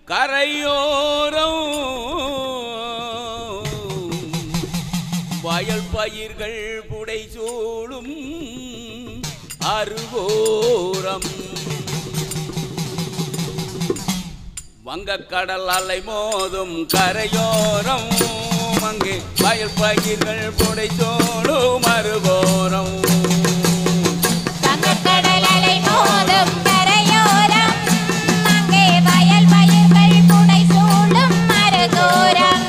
கரையோரம் வயல் பயிர்கள் புடை சூழும் அருகோரம் வங்கக்கடல் அலை மோதும் கரையோரம் அங்கே வயல் பயிர்கள் புடை சூழும் அருகோரம் வங்கக்கடல் அலை மோதும் கரையோரம் அங்கே வயல் பயிர்கள் புடை சூழும் மரகோரம்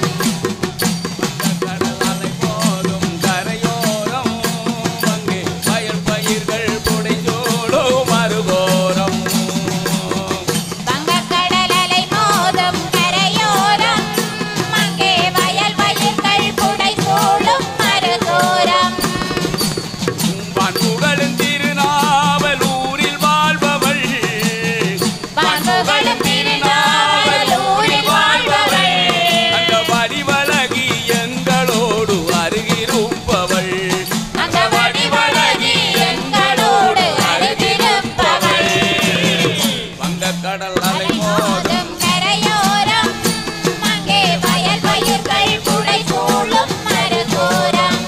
கடல் அலை மோதும் கரையோரம் அங்கே வயல் பயிர்கள் புடை சூழும் அருகோரம் வங்கக்கடல் அலை மோதும் கரையோரம் அங்கே வயல் பயிர்கள் புடை சூழும் மரகோரம் வான்புகழும் திருநாவலூரில் வாழ்பவள் வான்புகழும் திருநாவலூரில் வாழ்பவள். அந்த வடிவழகி எங்களோடு அருகிருப்பவள் அந்த வடிவழகி எங்களோடு அருகிருப்பவள். வங்கக்கடல் அலை மோதும் மோதும் கரையோரம் அங்கே வயல் பயிர்கள் புடை சூழும் மரகோரம்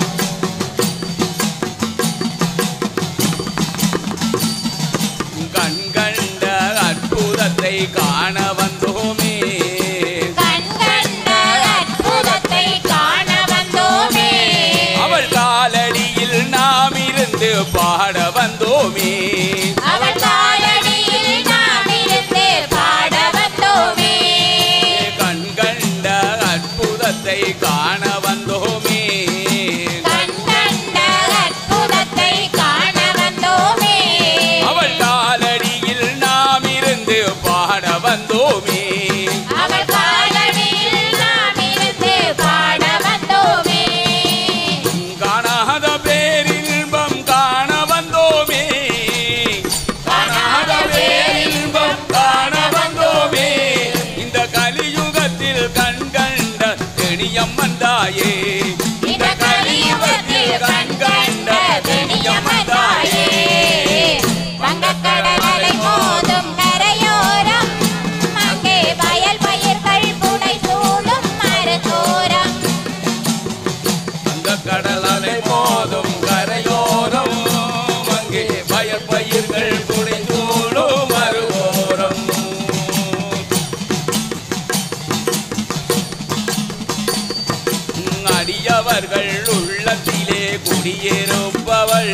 கண்கண்ட அற்புதத்தை காண வந்தோமே கண்கண்ட அற்புதத்தை காண வந்தோமே அவள் காலடியில் நாம் இருந்து பாட வந்தோமே அவள் காலடியில் நாம் இருந்து பாட வந்தோமே கண்கண்ட அற்புதத்தை காண வந்தோமே கண்கண்ட அற்புதத்தை காண வந்தோமே அவள் காலடியில் நாம் இருந்து பாட வந்தோமே அவள் காலடியில் நாம் இருந்து பாட வந்தோமே காணாத பேரின்பம் காண வந்தோமே காணாத பேரின்பம் காண வந்தோமே இந்த கலியுகத்தில் கண்கண்ட தெளியம்மன் தாயே இந்த கலியுகத்தில் கண்கண்ட தெனியம்மன் தாயே வங்கக்கடல் அலை மோதும் கரையோரம் அங்கே வயல் பயிர்கள் புடை சூழும் மரத்தோரம் அந்த கடல் அலை மோதும் கரையோரம் அங்கே வயல் பயிர்கள் குடை சூழும் மறுவோரம் அடியவர்கள் உள்ளத்திலே குடியிருப்பவள்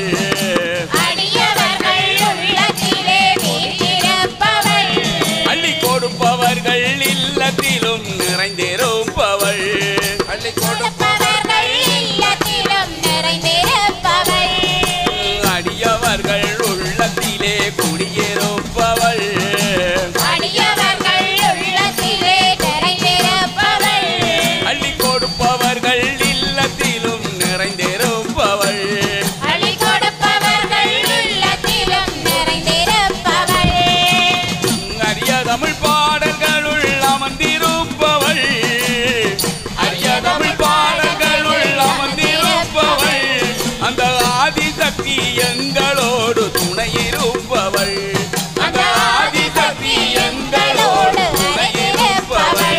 அடியவர்கள் உள்ளத்திலே வீற்றிருப்பவள் அள்ளி கொடுப்பவர்கள் இல்லத்திலும் நிறைந்திருப்பவள் அள்ளி கொடுப்பவர்கள் இல்லத்திலும் நிறைந்திருப்பவள் அடியவர்கள் உள்ளத்திலே குடியிருப்பவள் அடியவர்கள் உள்ளத்திலே நிறைந்திருப்பவள் அள்ளி கொடுப்பவர்கள் இல்லத்திலும் நிறைந்திருப்பவள் அழி கொடுப்பவர்கள் உள்ளத்திலும் நிறைந்திருப்பவள் அரிய தமிழ் பாடல்களுள் அமர்ந்திருப்பவள் அரிய தமிழ் பாடல்களுள் அமர்ந்திருப்பவள் அந்த ஆதிசக்தி எங்களோடு துணையிருப்பவள் அந்த ஆதிசக்தி எங்களோடு துணையிருப்பவள்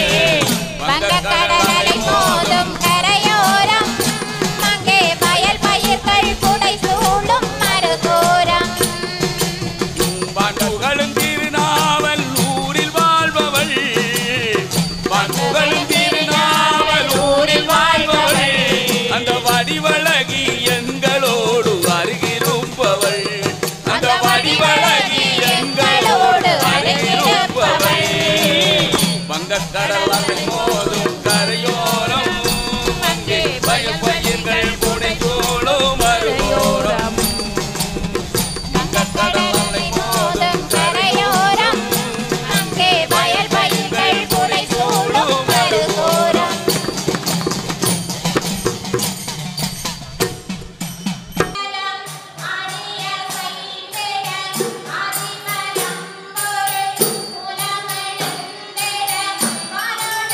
வங்கக்கடல் அலை மோதும் கரையோரம் அங்கே வயல் பயிர்கள் புடை சூழும் மறுதூரம் வான்புகழும் திருநாவல் ஊரில் வாழ்பவள் வான்புகழும் திருநாவல் ஊரில் வாழ்பவள் அந்த வடிவழகி எங்களோடு அருகிருப்பவள் அந்த வடிவழகி எங்களோடு அருகிருப்பவள் வங்கக்கடல் அலை மோதும் கரையோரம் அங்கே வயல் பயிர்கள் புடை சூழும் மறுபோரம் வங்கக்கடல் அலை மோதும் கரையோரம் அங்கே வயல் பயிர்கள் புடை சூழும் மறுதூரம் ஆதிய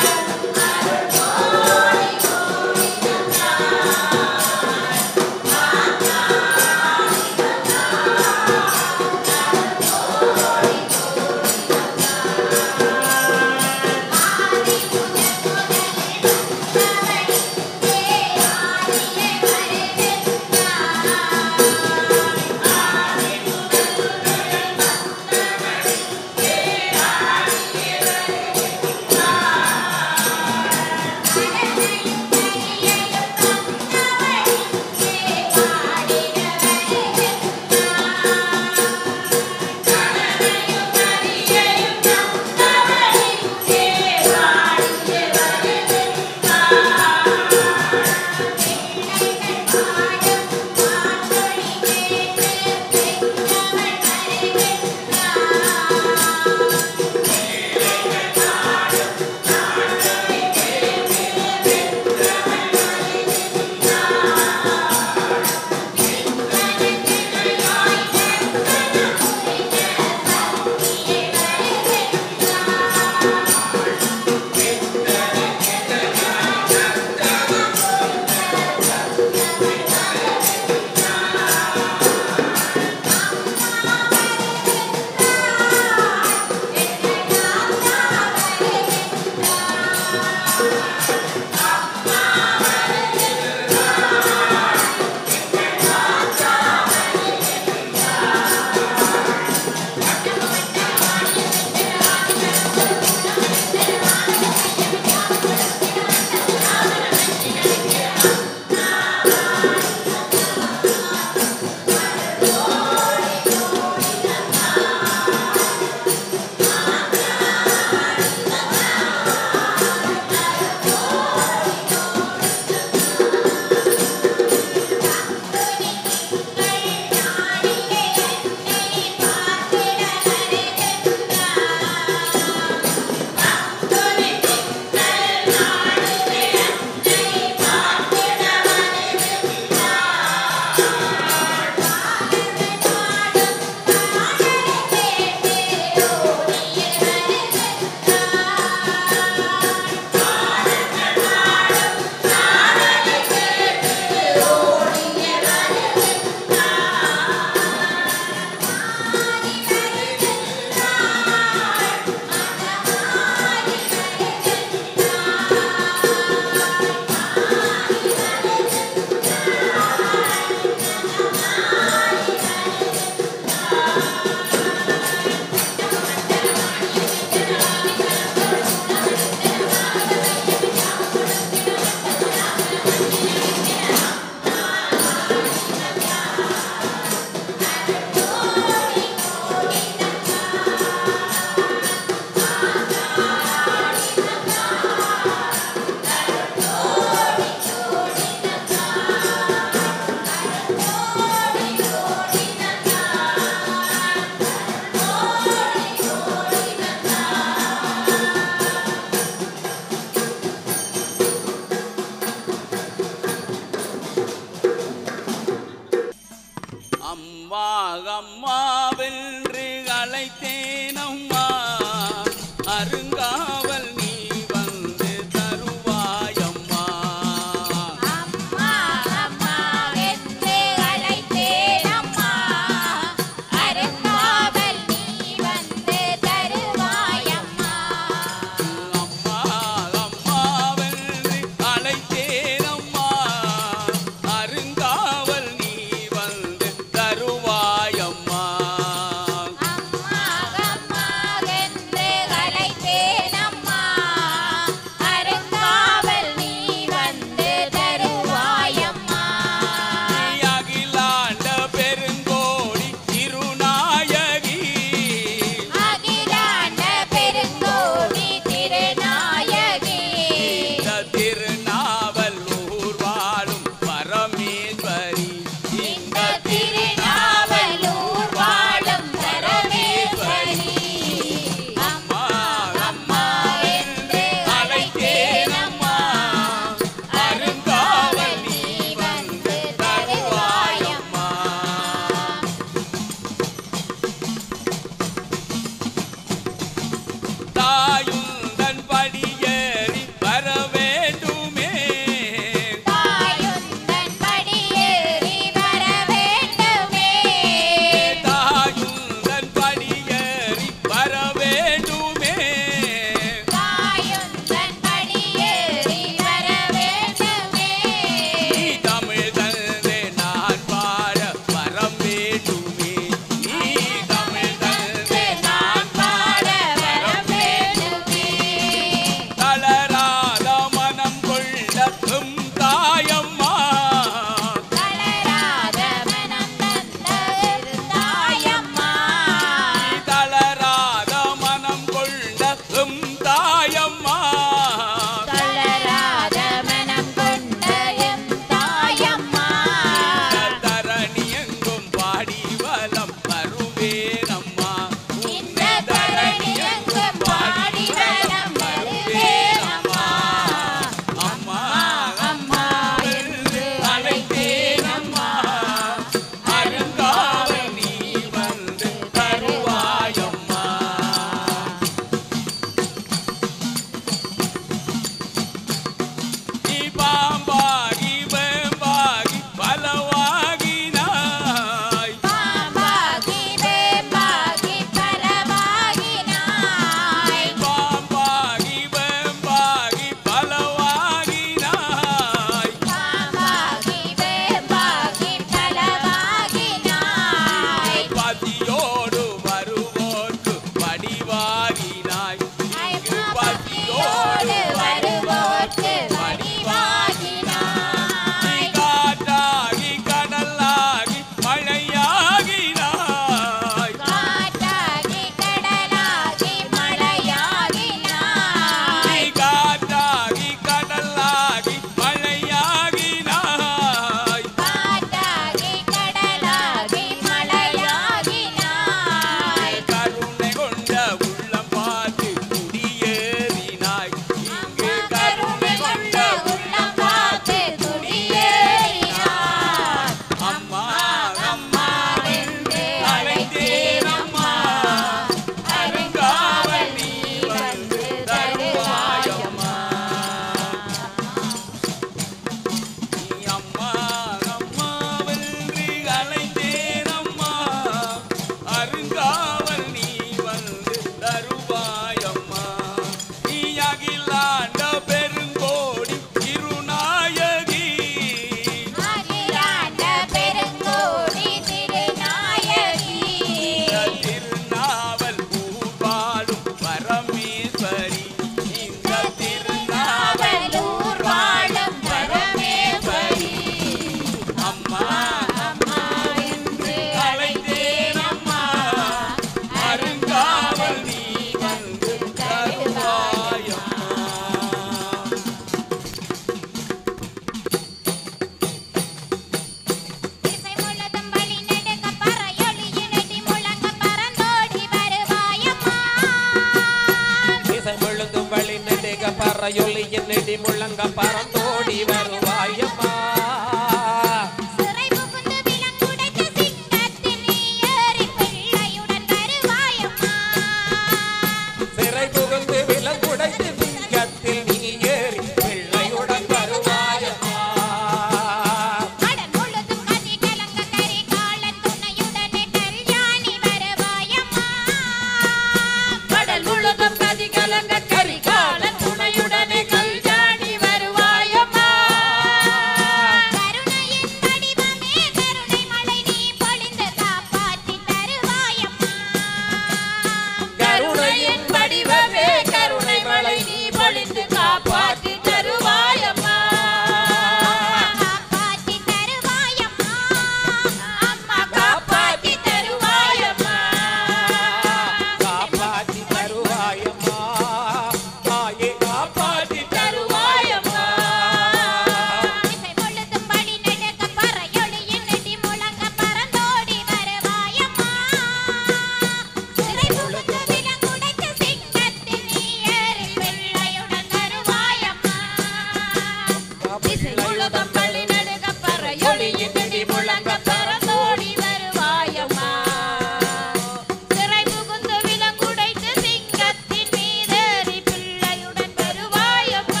பறையொலியின் இடி முழங்க பறந்தோடி வருவாயம்மா சிறை புகுந்து விலங்குடைத்த சிங்கத்தில் நீ ஏறி பிள்ளையுடன் வருவாயம்மா சிறை புகுந்து விலங்குடைத்து சிங்கத்தில் நீ ஏறி பிள்ளையுடன் வருவாயம்மா கடல் முழுதும் கதி கலங்க கரிகாலன் துணையுடனே கல்யாணி வருவாயம்மா கடல் முழுதும் கதி கலங்க கரிகாலன் துணையுடனே கல்யாணி வருவாயம்மா கருணையின் வடிவமே கருணை மழை நீ பொழிந்து காப்பாற்றி தருவாயம்மா கருணையின் வடிவமே கருணை மழை நீ பொழிந்து காப்பாற்றி தருவாயம்மா காப்பாற்றி தருவாயம்மா அம்மா காப்பாற்றி தருவாயம்மா காப்பாற்றி தருவாயம்மா தாயே காப்பாற்றி தருவாயம்மா இசை பொழுதும் படி நெடுக பறையொலியின் இடி முழங்க பறந்தோடி வருவாயம்மா சிறை புகுந்து விலங்குடைத்த சிங்கத்தில் நீ ஏறி பிள்ளையுடன் வருவாயம்மா திசை முழுதும் பள்ளி நடுக பறையொலியின் இடி முழங்க பறந்தோடி வருவாயம்மா சிறை புகுந்து விலங்குடைத்து சிங்கத்தின் மீதேறி பிள்ளையுடன் வருவாயம்மா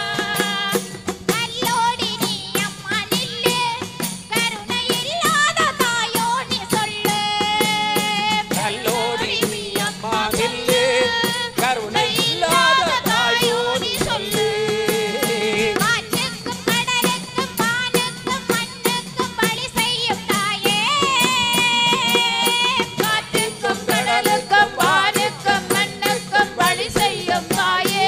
கல்லோடி நீ அம்மா நில்லு கருணை இல்லாத தாயோ நீ சொல்லு கல்லோடி நீ அம்மா நில்லு கருணை இல்லாத தாயோ நீ சொல்லு காற்றுக்கும் கடலுக்கும் வானுக்கும் மண்ணுக்கும் பலி செய்யும் தாயே காற்றுக்கும் கடலுக்கும் வானுக்கும் மண்ணுக்கும் வழி செய்யும் தாயே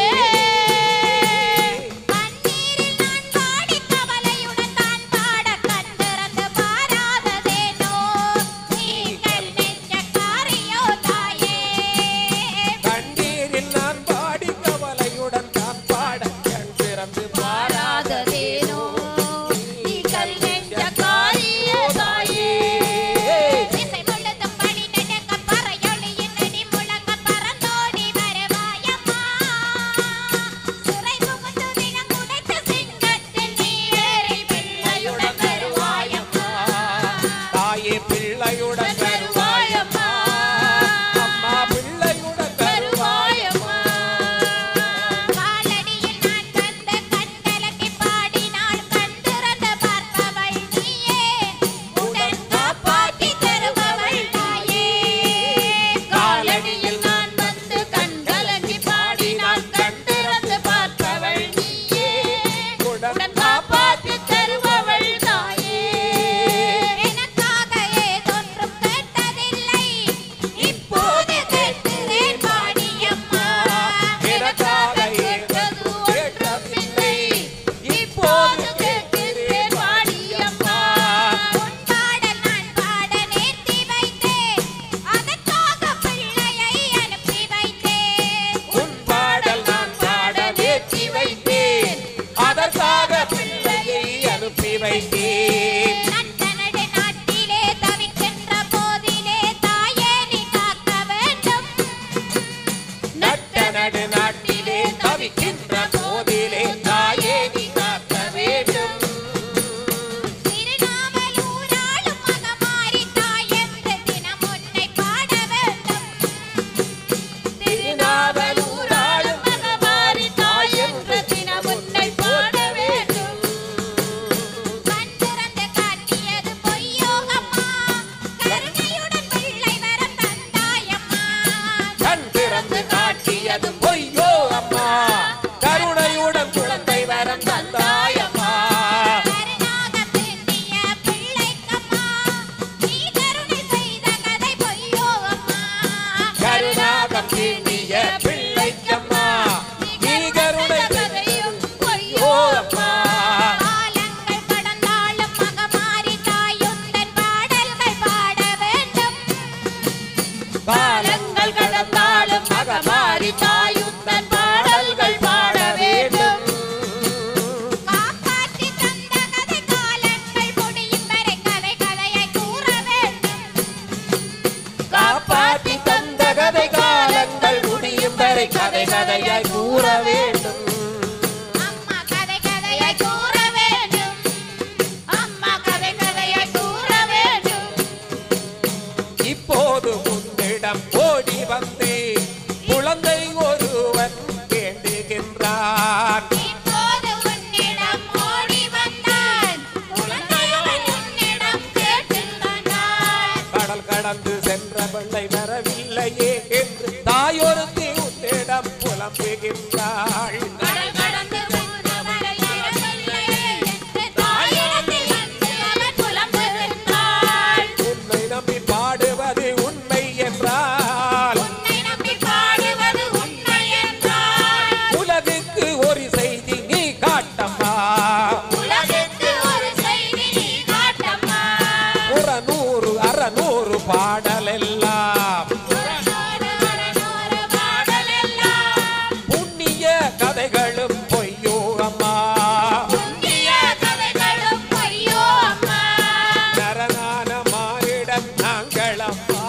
கண்ணீரில் நான் பாடி கவலையுடன் தான் பாட கண்டிறந்து பாராததேனோ நீ கல் நெஞ்சக்காரியோ தாயே கண்ணீரில் நான் பாடி கவலையுடன் தான் பாட கண் திறந்து பாராததேனோ நீ கல் நெஞ்ச காரிய தாயே இசை முழுதும் படி நடுங்க பறையொலியின் அடி முழங்க பறந்தோடி வருவாயம்மா சிறை புகுந்து விலங்குடைத்த சிங்கத்தில் நீ ஏறி பிள்ளையுடன் வருவாயம்மா தாயே பிள்ளையுடன் வருவாயம்மா அம்மா பிள்ளையுடன் வருவாயம்மா காலடியில் நான் வந்து கண்கலக்கி பாடினாள் கண் திறந்து பார்ப்பவள் நீயே உடன் காப்பாற்றி தருபவள் தாயே காலடியில் நான் வந்து கண்கலங்கி பாடினான் கண் திறந்து பார்ப்பவள் நீயே உடன் காப்பாற்றி தருபவள் தாயே எனக்காக ஏதொன்றும் கேட்டதில்லை இப்போது கேட்கிறேன் பாடியம்மா எனக்காக கேட்டது ஒன்றுமில்லை இப்போது கேட்கிறேன் பாடியம்மா உன் பாடல் நான் பாட நேர்த்தி வைத்தேன் அதற்காக பிள்ளையை அனுப்பி வைத்தேன் உன் பாடல் நான் பாட நேர்த்தி வைத்தேன் அதற்காக பிள்ளையை அனுப்பி வைத்தேன் நட்டனடு நாட்டிலே தவிக்கின்ற போதிலே தாயே நீ காக்க வேண்டும் நட்ட நடு நாட்டிலே தவிக்கின்ற போதிலே தாயே நீ காக்க வேண்டும் திருநாவலூராளும் மகமாரி தாயென்று தினம் உன்னை பாட வேண்டும் திருநாவலூராளும் மகமாரி தாய் என்று தினம் உன்னை பாட வேண்டும் கண் திறந்து காட்டியது பொய்யோ அம்மா கருணையுடன் பிள்ளை வரம் தந்தாயம்மா கண் திறந்து காட்டியது பொய்யோ அம்மா கருணையுடன் குழந்தை வரம் தந்தாயம்மா கருணாக பின்னிய பிள்ளைக்கம்மா நீ கருணை செய்த கதை பொய்யோ அம்மா கருணாகம் தீண்டிய பிள்ளைக்கம்மா நீ கருணை கதையும் பொய்யோ அம்மா காலங்கள் கடந்தாலும் மகமாரி தாயுந்தன் பாடல்கள் பாட வேண்டும் காலங்கள் கடந்தாலும் மகமாரி தாயுந்தன் பாடல்கள் பாட வேண்டும் காப்பாற்றி தந்த கதை காலங்கள் முடியும் வரை கதை கதையை கூற வேண்டும் காப்பாற்றி தந்த கதை காலங்கள் முடியும் வரை கதை கதையாய் கூற வேண்டும் வருகின்றாள் கடல் கடந்து போனவரை இறங்கவில்லை என்று தாயிடத்தில் வந்து அவன் புலம்புகின்றாள். உன்னை நம்பி பாடுவது உண்மை என்றால் உன்னை நம்பி பாடுவது உண்மை என்றால் உலகுக்கு ஒரு செய்தி நீ காட்டம்மா உலகுக்கு ஒரு செய்தி நீ காட்டம்மா புறநூறு அறநூறு பாடலெல்லாம் புறநூறு அறநூறு பாடலெல்லாம் புண்ணிய கதைகளும் பொய்யோ அம்மா புண்ணிய கதைகளும் பொய்யோ அம்மா நரநான மானிடம் நாங்களம்மா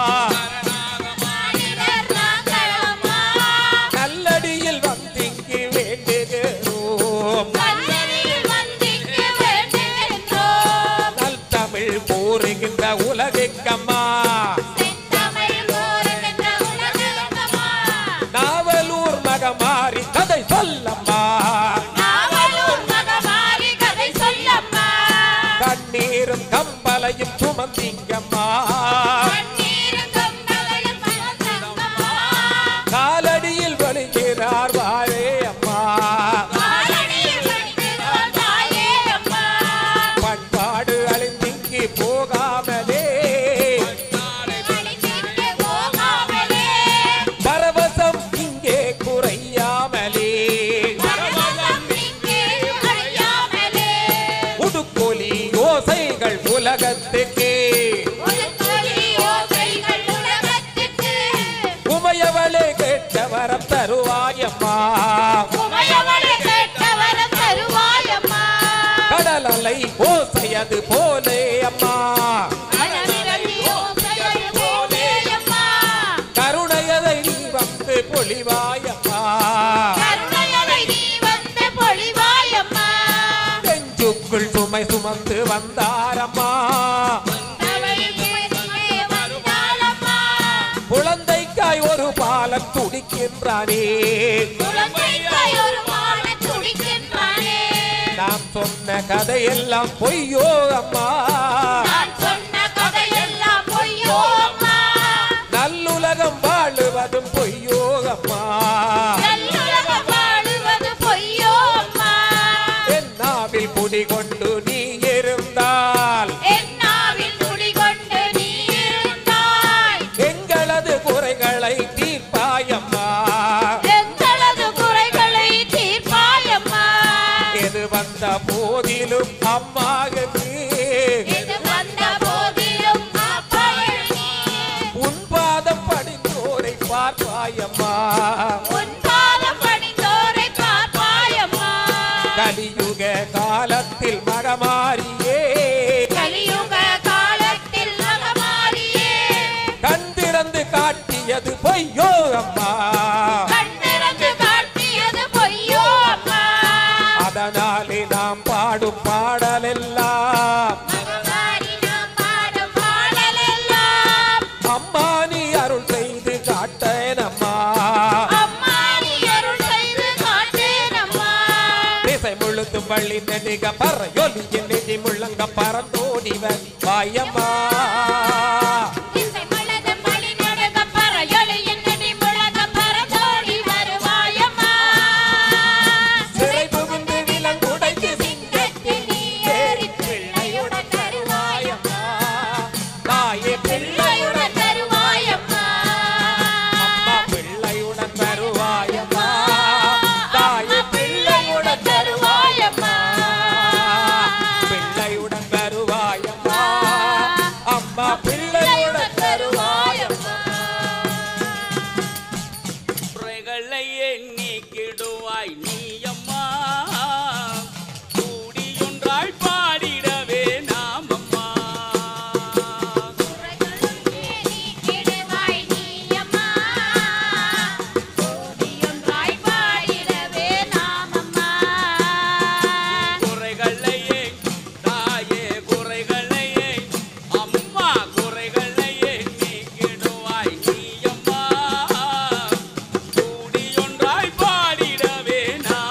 மானிடர் நாங்கள் அம்மா நல்லடியில் வந்திங்கு வேண்டுகிறோம் கல்லறையில் வந்திங்கு வேண்டுகின்றோம் நல் தமிழ் கூறுகின்ற உலகுக்கம்மா செந்தமிழ் கூறுகின்ற உலகெங்கம்மா நாவலூர் மகமாரி கதை சொல்லம்மா நாவலூர் மகமாரி கதை சொல்லம்மா கண்ணீரும் கம்பலையும் சுமந்திங்கம்மா கண்ணீரும் கம்பளையும் மனசங்கம்மா காலடியில் வழிகிறார் வாரே அம்மா காலடியில் வணிகிறோம் தாயே அம்மா பண்பாடு அழிந்திங்கி போகாமலே அழிந்திட்டு போகாமலே பரவசம் இங்கே குறையாமலே பரவசம் இங்கே அழியாமலே உடுக்கொலி ஓசைகள் உலகத்துக்கு ஒழுக்கொலி ஓசைகள் உலகத்துக்கு உமையவளே கேட்ட வரம் தருவாயம்மா உமையவளை கேட்டவரம் தருவாயம்மா கடல் அலை ஓசையது போலே அம்மா மனமிரளி ஓசையது போலே அம்மா கருணையதை நீ வந்து பொழிவாயம்மா கருணையலை நீ வந்து பொழிவாயம்மா நெஞ்சுக்குள் சுமை சுமந்து வந்தாரம்மா தவழி சுமை வந்தாளம்மா குழந்தைக்காய் ஒரு பாலன் துடிக்கின்றானே குழந்தைக்காய் ஒரு மாலை துடிக்கின்றானே நாம் சொன்ன கதையெல்லாம் பொய்யோ அம்மா நான் சொன்ன கதையெல்லாம் பொய்யோ அம்மா நல்லுலகம் வாழுவதும் பொய்யோ அம்மா நல்லுலகம் வாழுவது பொய்யோ அம்மா என்னாவில் குடிகொண்டு நீ இருந்தால் என்னாவில் குடிகொண்டு நீ இருந்தாய் எங்களது குறைகளை தீர்ப்பாயம்மா எங்களது குறைகளை தீர்ப்பாயம்மா எது வந்த போதிலும் அம்மாவுக்கு இது வந்த போதிலும் காப்பாயணி உன் பாதம் படித்தோரை பார்ப்பாயம்மா உன் பாதம் பணிந்தோரை பார்ப்பாயம்மா கலியுக காலத்தில் மகமாரியே கலியுக காலத்தில் நகமாரியே கண் திறந்து காட்டியது பொய்யோ அம்மா கண்ணிறந்து காட்டியது பொய்யோ அம்மா அதனாலே நாம் பாடும் பாடலெல்லாம் மகமாரி நாம் பாடும் பாடலெல்லாம் அம்மா நீ அருள் செய்து காட்டேனம்மா அம்மா நீ அருள் செய்து காட்டேனம்மா திசை முழுத்தும் வள்ளி நெடுக பறையொலியின் நெடி முள்ளங்க பறந்தோடிவன் வாயம்மா இசை முழக்கம் பலி நடுங்க பறையொலியின் நடி முழக்கம் பறந்தோடி வருவாயம்மா. சிறை புகுந்து விலங்குடைத்து சிங்கத்தில் நீ ஏறி பிள்ளையுடன் தருவாயம்மா. தாயே பிள்ளையுடன் பிள்ளையுடன் தருவாயம்மா. அம்மா பிள்ளையுடன் வருவாயம்மா தாயே பிள்ளையுடன் தருவாயம்மா. பிள்ளையுடன் வருவாயம்மா அம்மா பிள்ளையுடன் வருவாயம்மா குறைகளை எண்ணிக்கிடுவாய் நீயம்மா கூடியொன்றாய் பாடிடவே நாமம்மா குறைகளும் நீக்கிடுவாய் நீயம்மா. கூடியொன்றாய் பாடிடவே நாமம்மா. குறைகளையே தாயே குறைகளையே அம்மா குறைகளையே நீக்கிடுவாய் நீயம்மா கூடியொன்றாய் பாடிடவே நாமம்மா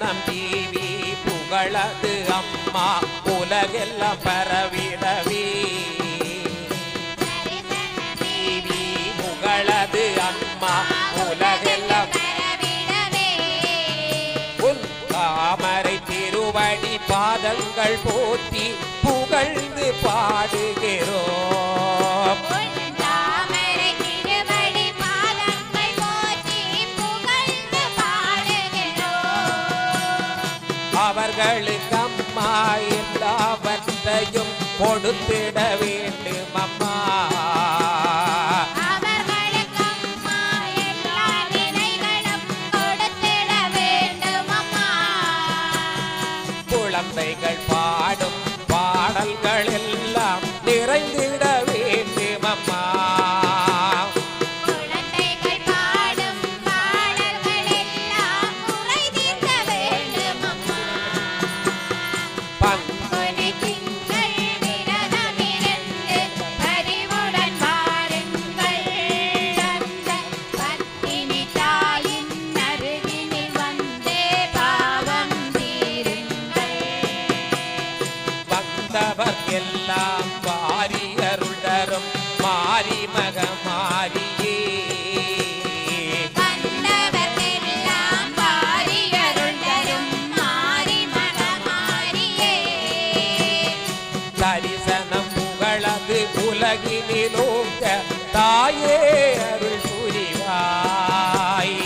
தரிசனம் தேவி புகழது அம்மா உலகெல்லாம் பரவிடவே தேவி புகழது அம்மா உலகெல்லாம் உன் தாமரை திருவடி பாதங்கள் போற்றி புகழ்ந்து பாடுகிறோம் அவர்களுக்கு அம்மா எல்லாவற்றையும் கொடுத்திட வேண்டும் அம்மா குழந்தைகள் பாடும் பாடல்கள் எல்லாம் நிறைந்திட வேண்டும் அம்மா பங்கு வந்தவர் எல்லாம் வாரியருள் தரும் மாரி மக மாரியே தரிசனம் புகழது உலகினிலோங்க தாயே அருள் புரிவாய்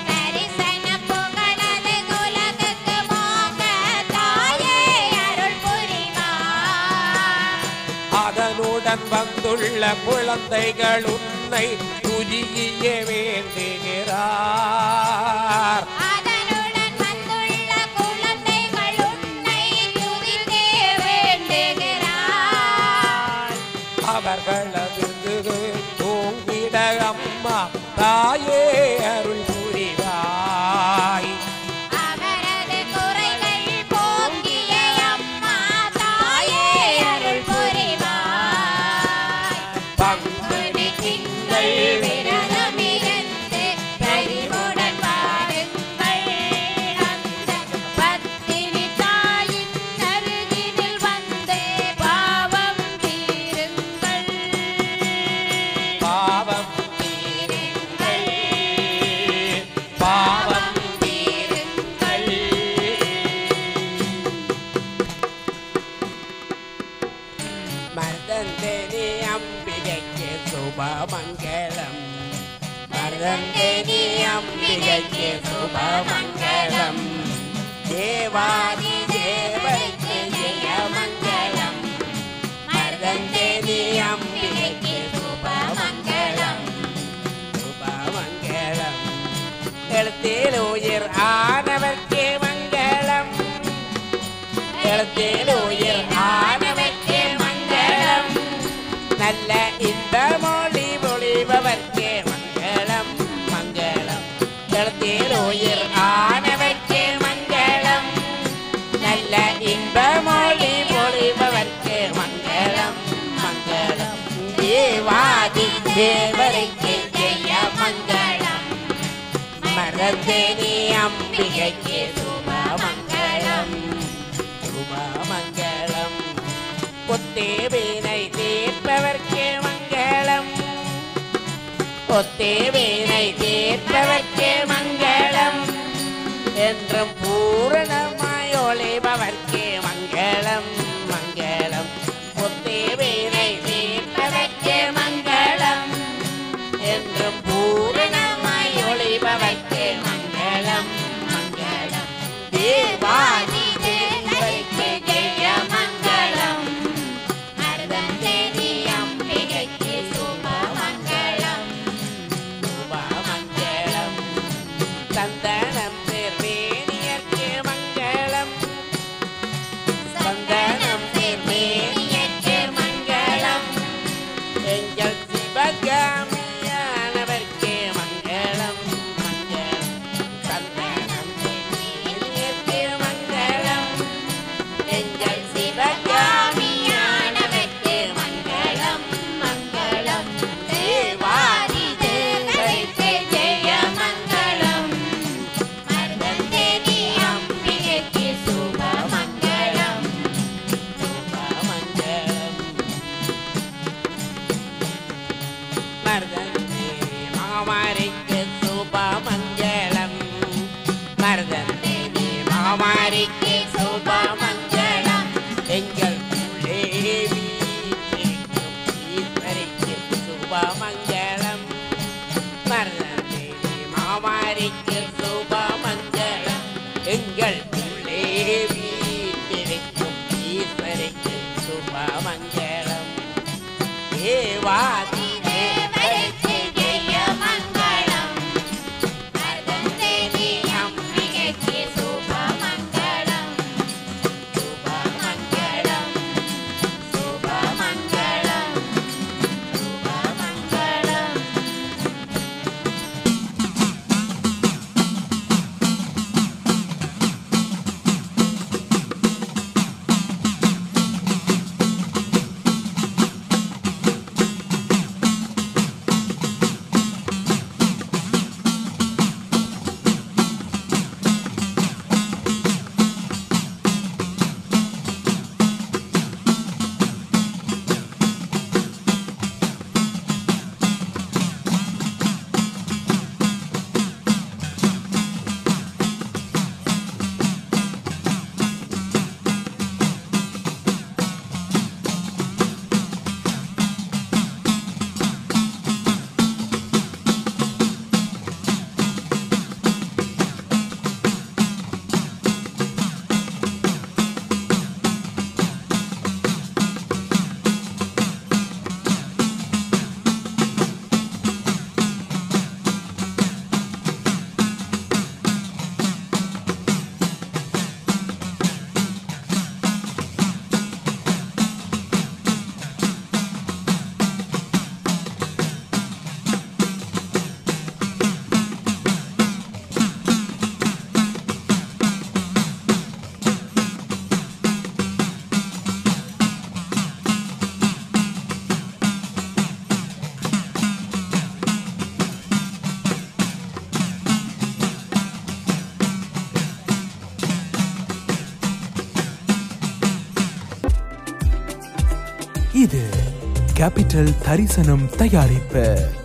அதனுடன் வந்துள்ள குழந்தைகள் உன்னை துதிய வேண்டுகிறார் அதனுடன் வந்துள்ள குழந்தைகள் உன்னை துதித்தே வேண்டுகிறார் அவர்களது தூங்கிட அம்மா தாயே அருள் புரிவாய் அவரது குறைகள் போக்கிய அம்மா தாயே அருள் புரிவாய் பங்குனி திங்கள் விரதமிருந்து பரிவுடன் வாருங்கள் அந்த பத்தினி தாயின் அருகினில் வந்து பாவம் தீருங்கள் பாவம் தீருங்கள் பாவம் தீருங்கள் மருதந்தேனி அம்பிகைக்கு சுபமங்கலம் மருதந்தேனி அம்பிகைக்கு சுபமங்கலம் தேவாதி தேவருக்கு ஜெயமங்கலம் மருதந்தேனி அம்பிகைக்கு சுபமங்கலம் சுபமங்கலம் எழுத்தில் உயிர் ஆனவர்க்கே மங்களம் எழுத்தில் உயிர் ஆனவர்க்கே மங்களம் நல்ல இந்த மொழி மொழிபவர்க்கே மங்களம் மங்களம் எழுத்தில் உயிர் ஆனவர்க்கே மங்களம் நல்ல இந்த மொழி மொழிபவர்க்கே மங்களம் மங்களம் தேவாதி தேவரைக்கு ஜெய மங்களம் மறந்தேனி அம்பிகைக்கு சுபமங்கலம் சுபமங்கலம் ஒத்தேவேனை தீர்ப்பவர்க்கே மங்களம் ஒத்தேவேனை தீர்ப்பவர்க்கே மங்களம் என்றும் பூரணமாய் ஒளிபவர்க்கே மங்களம் மங்களம் ஒத்தேவேனை தீர்ப்பவர்க்கே மங்களம் என்றும் பூரணமாய் ஒளிபவர்க்கே மங்களம் மங்களம் தேவாதி தேவருக்கு ஜெய மங்களம் அருந்ததி அம்பிகைக்கு சுபமங்கலம் சுபமங்கலம் சுபமங்களம் மரணி மாமாரிக்கு சுபமங்களம் எங்கள் உள்ளே வீட்டிருக்கும் ஈஸ்வரிக்கு சுபமங்களம் தேவாதி தேவருக்கு ஜெய மங்களம் அருந்தேவி அம்பிகைக்கு சுபமங்களம் சுபமங்களம் சுபமங்களம் சுபமங்களம் இது கேபிட்டல் தரிசனம் தயாரிப்பு